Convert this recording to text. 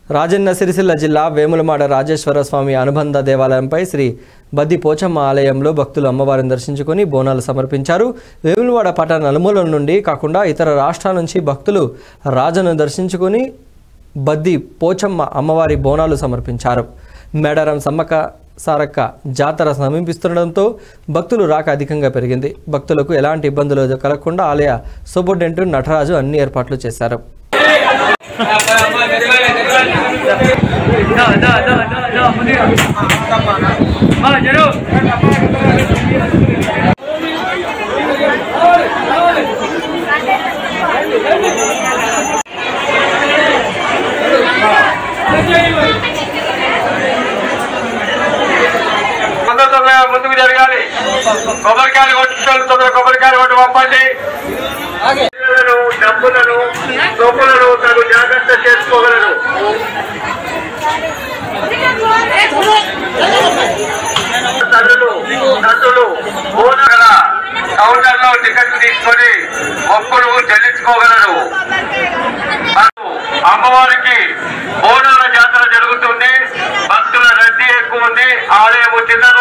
రాజన్న సిరిసిల్ల జిల్లా వేములమాడ రాజేశ్వర స్వామి అనుబంధ దేవాలయంపై శ్రీ బద్ది పోచమ్మ ఆలయంలో భక్తులు అమ్మవారిని దర్శించుకొని బోనాలు సమర్పించారు వేములవాడ పట్టణ నలుమూలల నుండి కాకుండా ఇతర రాష్ట్రాల నుంచి భక్తులు రాజను దర్శించుకొని బద్ది పోచమ్మ అమ్మవారి బోనాలు సమర్పించారు మేడారం సమ్మక్క సారక్క జాతర సమీపిస్తుండడంతో భక్తులు రాక అధికంగా పెరిగింది భక్తులకు ఎలాంటి ఇబ్బందులు కలగకుండా ఆలయ సూపరింటెండెంట్ నటరాజు అన్ని ఏర్పాట్లు చేశారు తొందర తొందరగా ముందుకు జరగాలి కొబ్బరికాయలు కొట్టుకోవాలి తొందర కొబ్బరికాయలు కొట్టి పంపండి పిల్లలను, డబ్బులను సోపులను తగు జాగ్రత్త చేసుకోగలరు తల్లులు తండ్రులు బోనగల కౌంటర్ లో టికెట్ తీసుకొని మొక్కులు చెల్లించుకోగలరు మరియు అమ్మవారికి బోనాల జాతర జరుగుతుంది భక్తుల రద్దీ ఎక్కువ ఉంది ఆలయం చిన్న